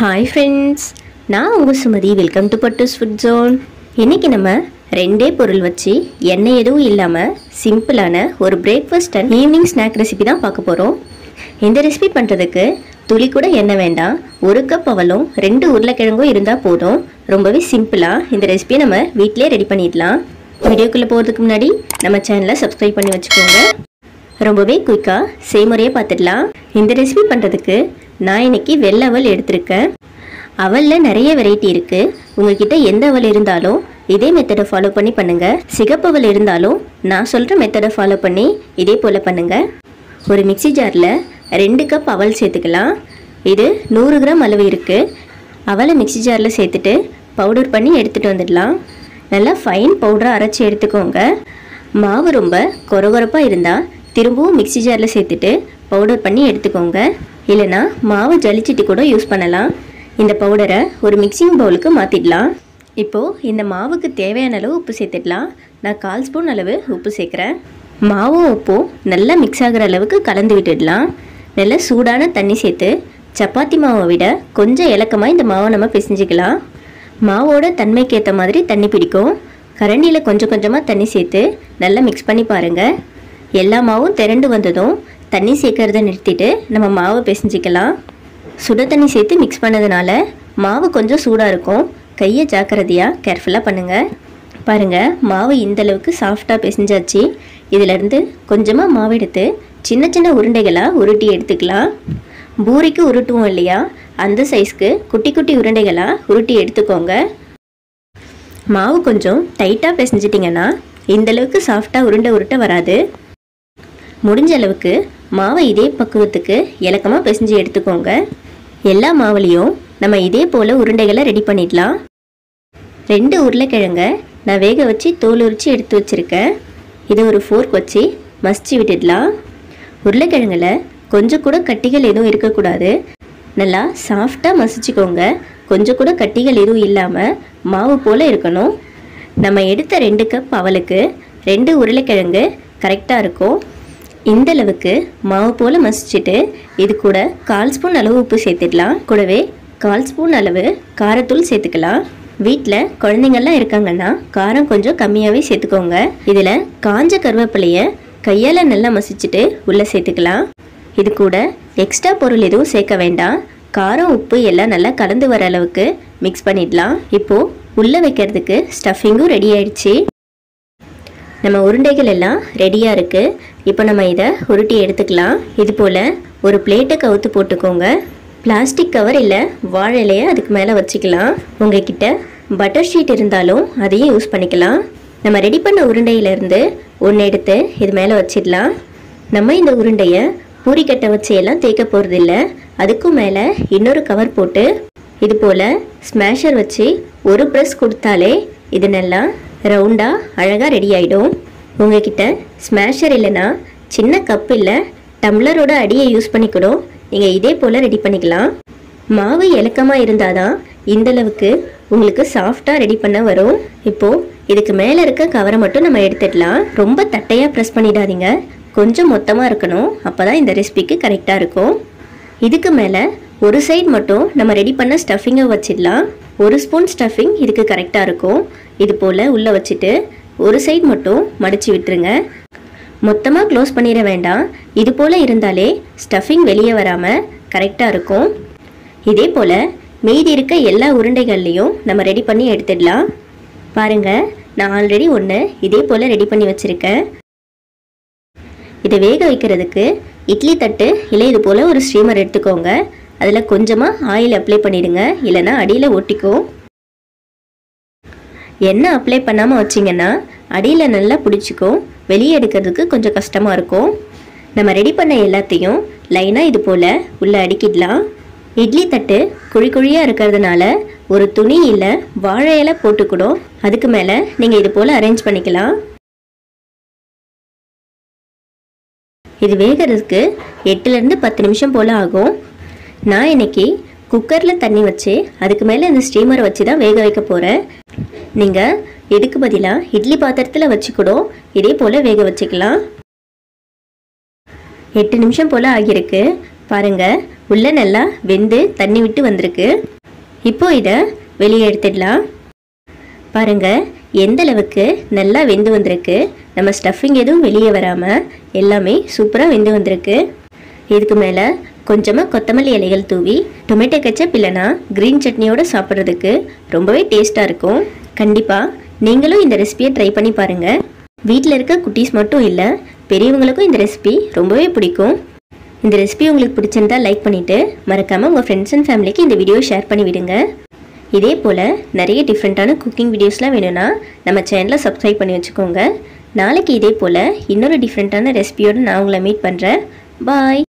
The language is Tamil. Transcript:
ஹாய் ஃப்ரெண்ட்ஸ் நான் உங்கள் Sumathi welcome to Pattu's food zone இன்றைக்கி நம்ம ரெண்டே பொருள் வச்சு எண்ணெய் எதுவும் இல்லாமல் சிம்பிளான ஒரு breakfast and evening snack recipe தான் பார்க்க போகிறோம் இந்த ரெசிபி பண்ணுறதுக்கு துளி கூட எண்ணெய் வேண்டாம் ஒரு கப் அவலும் ரெண்டு உருளைக்கிழங்கும் இருந்தால் போதும் ரொம்பவே சிம்பிளாக இந்த ரெசிபியை நம்ம வீட்டிலே ரெடி பண்ணிடலாம் வீடியோக்குள்ளே போகிறதுக்கு முன்னாடி நம்ம சேனலை சப்ஸ்கிரைப் பண்ணி வச்சுக்கோங்க ரொம்பவே குயிக்காக செய்முறையை பார்த்துடலாம் இந்த ரெசிபி பண்ணுறதுக்கு நான் இன்னைக்கு வெள்ளை அவல் எடுத்திருக்கேன் அவலில் நிறைய வெரைட்டி இருக்குது உங்ககிட்ட எந்த அவல் இருந்தாலும் இதே மெத்தடை ஃபாலோ பண்ணி பண்ணுங்கள் சிகப்பு அவல் இருந்தாலும் நான் சொல்கிற மெத்தடை ஃபாலோ பண்ணி இதே போல் பண்ணுங்கள் ஒரு மிக்ஸி ஜாரில் ரெண்டு கப் அவல் சேர்த்துக்கலாம் இது நூறு கிராம் அளவு இருக்குது அவலை மிக்ஸி ஜாரில் சேர்த்துட்டு பவுடர் பண்ணி எடுத்துகிட்டு வந்துடலாம் நல்லா ஃபைன் பவுடராக அரைச்சி எடுத்துக்கோங்க மாவு ரொம்ப கொரகொரப்பாக இருந்தால் திரும்பவும் மிக்ஸி ஜாரில் சேர்த்துட்டு பவுடர் பண்ணி எடுத்துக்கோங்க இல்லைனா மாவு ஜலிச்சிட்டு கூட யூஸ் பண்ணலாம் இந்த பவுடரை ஒரு மிக்சிங் பவுலுக்கு மாற்றிடலாம் இப்போது இந்த மாவுக்கு தேவையான அளவு உப்பு சேர்த்துடலாம் நான் கால் ஸ்பூன் அளவு உப்பு சேர்க்குறேன் மாவும் உப்பும் நல்லா மிக்ஸ் ஆகிற அளவுக்கு கலந்து விட்டுடலாம் நல்லா சூடான தண்ணி சேர்த்து சப்பாத்தி மாவை விட கொஞ்சம் இலக்கமாக இந்த மாவை நம்ம பிசைஞ்சிக்கலாம் மாவோட தன்மைக்கு ஏற்ற மாதிரி தண்ணி பிடிக்கும் கரண்டியில் கொஞ்சம் கொஞ்சமாக தண்ணி சேர்த்து நல்லா மிக்ஸ் பண்ணி பாருங்கள் எல்லா மாவும் திரண்டு வந்ததும் தண்ணி சேர்க்கறத நிறுத்திட்டு நம்ம மாவை பிசைஞ்சிக்கலாம் சுட தண்ணி சேர்த்து மிக்ஸ் பண்ணதுனால மாவு கொஞ்சம் சூடாக இருக்கும் கையை ஜாக்கிரதையாக கேர்ஃபுல்லாக பண்ணுங்கள் பாருங்கள் மாவு இந்த அளவுக்கு சாஃப்டாக பிசைஞ்சாச்சு இதிலேருந்து கொஞ்சமாக மாவு எடுத்து சின்ன சின்ன உருண்டைகளாக உருட்டி எடுத்துக்கலாம் பூரிக்கு உருட்டுவோம் இல்லையா அந்த சைஸ்க்கு குட்டி குட்டி உருண்டைகளாக உருட்டி எடுத்துக்கோங்க மாவு கொஞ்சம் டைட்டாக பிசைஞ்சிட்டிங்கன்னா இந்த அளவுக்கு சாஃப்டாக உருண்டை உருட்ட வராது முடிஞ்ச அளவுக்கு மாவை இதே பக்குவத்துக்கு இலக்கமாக பிசைஞ்சு எடுத்துக்கோங்க எல்லா மாவுலேயும் நம்ம இதே போல் உருண்டைகளை ரெடி பண்ணிடலாம் ரெண்டு உருளைக்கிழங்க நான் வேக வச்சு தோல் உரித்து எடுத்து வச்சுருக்கேன் இதை ஒரு ஃபோர்க் வச்சு மசிச்சு விட்டுடலாம் உருளைக்கிழங்குல கொஞ்சம் கூட கட்டிகள் எதுவும் இருக்கக்கூடாது நல்லா சாஃப்டாக மசிச்சுக்கோங்க கொஞ்சம் கூட கட்டிகள் எதுவும் இல்லாமல் மாவு போல் இருக்கணும் நம்ம எடுத்த ரெண்டு கப் அவலுக்கு ரெண்டு உருளைக்கிழங்கு கரெக்டாக இருக்கும் இந்த அளவுக்கு மாவு போல் மசிச்சுட்டு இது கூட கால் ஸ்பூன் அளவு உப்பு சேர்த்துடலாம் கூடவே கால் ஸ்பூன் அளவு காரத்தூள் சேர்த்துக்கலாம் வீட்டில் குழந்தைங்கள்லாம் இருக்காங்கன்னா காரம் கொஞ்சம் கம்மியாகவே சேர்த்துக்கோங்க இதில் காஞ்ச கருவேப்பிலையை கையால் நல்லா மசிச்சுட்டு உள்ளே சேர்த்துக்கலாம் இது கூட எக்ஸ்ட்ரா பொருள் எதுவும் சேர்க்க வேண்டாம் காரம் உப்பு எல்லாம் நல்லா கலந்து வர அளவுக்கு மிக்ஸ் பண்ணிடலாம் இப்போது உள்ளே வைக்கிறதுக்கு ஸ்டஃபிங்கும் ரெடி ஆயிடுச்சு நம்ம உருண்டைகள் எல்லாம் ரெடியாக இருக்குது இப்போ நம்ம இதை உருட்டி எடுத்துக்கலாம் இது போல் ஒரு பிளேட்டை கவுத்து போட்டுக்கோங்க பிளாஸ்டிக் கவர் இல்லை வாழை இலையை அதுக்கு மேலே வச்சுக்கலாம் உங்ககிட்ட பட்டர் ஷீட் இருந்தாலும் அதையும் யூஸ் பண்ணிக்கலாம் நம்ம ரெடி பண்ண உருண்டையிலேருந்து ஒன்று எடுத்து இது மேலே வச்சிடலாம் நம்ம இந்த உருண்டையை பூரிக்கட்டை வச்சு எல்லாம் தேய்க்க போகிறதில்ல அதுக்கும் மேலே இன்னொரு கவர் போட்டு இது போல் ஸ்மேஷர் வச்சு ஒரு ப்ரெஸ் கொடுத்தாலே இது நல்லா ரவுண்டாக அழகாக ரெடி ஆகிடும் உங்ககிட்ட ஸ்மேஷர் இல்லைன்னா சின்ன கப் இல்லை டம்ளரோட அடியை யூஸ் பண்ணிக்கூடும் நீங்கள் இதே போல் ரெடி பண்ணிக்கலாம் மாவு இலக்கமாக இருந்தால் தான் இந்தளவுக்கு உங்களுக்கு சாஃப்டாக ரெடி பண்ண வரும் இப்போது இதுக்கு மேலே இருக்க கவரை மட்டும் நம்ம எடுத்துடலாம் ரொம்ப தட்டையாக ப்ரெஸ் பண்ணிடாதீங்க கொஞ்சம் மொத்தமாக இருக்கணும் அப்போ தான் இந்த ரெசிபிக்கு கரெக்டாக இருக்கும் இதுக்கு மேலே ஒரு சைடு மட்டும் நம்ம ரெடி பண்ண ஸ்டஃபிங்கை வச்சிடலாம் ஒரு ஸ்பூன் ஸ்டஃபிங் இதுக்கு கரெக்டாக இருக்கும் இது போல் உள்ளே வச்சுட்டு ஒரு சைடு மட்டும் மடித்து விட்டுருங்க மொத்தமாக க்ளோஸ் பண்ணிட வேண்டாம் இது போல் இருந்தாலே ஸ்டஃபிங் வெளியே வராமல் கரெக்டாக இருக்கும் இதே போல் மீதி இருக்க எல்லா உருண்டைகள்லையும் நம்ம ரெடி பண்ணி எடுத்துடலாம் பாருங்கள் நான் ஆல்ரெடி ஒன்று இதே போல் ரெடி பண்ணி வச்சுருக்கேன் இதை வேக வைக்கிறதுக்கு இட்லி தட்டு இல்லை இது போல் ஒரு ஸ்டீமர் எடுத்துக்கோங்க அதில் கொஞ்சமாக ஆயில் அப்ளை பண்ணிடுங்க இல்லைன்னா அடியில் ஒட்டிக்கும் எண்ணெய் அப்ளை பண்ணாமல் வச்சிங்கன்னா அடியில் நல்லா பிடிச்சிக்கும் வெளியே எடுக்கிறதுக்கு கொஞ்சம் கஷ்டமாக இருக்கும் நம்ம ரெடி பண்ண எல்லாத்தையும் லைனாக இது போல் உள்ளே அடுக்கிடலாம் இட்லி தட்டு குழி குழியாக இருக்கிறதுனால ஒரு துணி இல்லை வாழை இலை போட்டுக்கூடும் அதுக்கு மேலே நீங்கள் இது போல் அரேஞ்ச் பண்ணிக்கலாம் இது வேகிறதுக்கு எட்டுலேருந்து பத்து நிமிஷம் போல் ஆகும் நான் இன்னைக்கு குக்கரில் தண்ணி வச்சு அதுக்கு மேலே இந்த ஸ்டீமரை வச்சு தான் வேக வைக்க போகிறேன் நீங்கள் இதுக்கு பதிலாக இட்லி பாத்திரத்தில் வச்சு கூட இதே போல் வேக வச்சுக்கலாம் எட்டு நிமிஷம் போல் ஆகியிருக்கு பாருங்கள் உள்ளே நல்லா வெந்து தண்ணி விட்டு வந்திருக்கு இப்போ இதை வெளியே எடுத்துடலாம் பாருங்க எந்த அளவுக்கு நல்லா வெந்து வந்திருக்கு நம்ம ஸ்டஃபிங் எதுவும் வெளியே வராமல் எல்லாமே சூப்பராக வெந்து வந்திருக்கு இதுக்கு மேலே கொஞ்சமாக கொத்தமல்லி இலைகள் தூவி டொமேட்டோ கெச்சப் இல்லைனா க்ரீன் சட்னியோட சாப்பிட்றதுக்கு ரொம்பவே டேஸ்ட்டாக இருக்கும் கண்டிப்பாக நீங்களும் இந்த ரெசிபியை ட்ரை பண்ணி பாருங்கள் வீட்டில் இருக்க குட்டீஸ் மட்டும் இல்லை பெரியவங்களுக்கும் இந்த ரெசிபி ரொம்பவே பிடிக்கும் இந்த ரெசிபி உங்களுக்கு பிடிச்சிருந்தா லைக் பண்ணிவிட்டு மறக்காமல் உங்கள் ஃப்ரெண்ட்ஸ் அண்ட் ஃபேமிலிக்கு இந்த வீடியோ ஷேர் பண்ணி விடுங்க இதே போல் நிறைய டிஃப்ரெண்ட்டான குக்கிங் வீடியோஸ்லாம் வேணும்னா நம்ம சேனலை சப்ஸ்கிரைப் பண்ணி வச்சுக்கோங்க நாளைக்கு இதே போல் இன்னொரு டிஃப்ரெண்ட்டான ரெசிபியோடு நான் உங்களை மீட் பண்ணுறேன் பாய்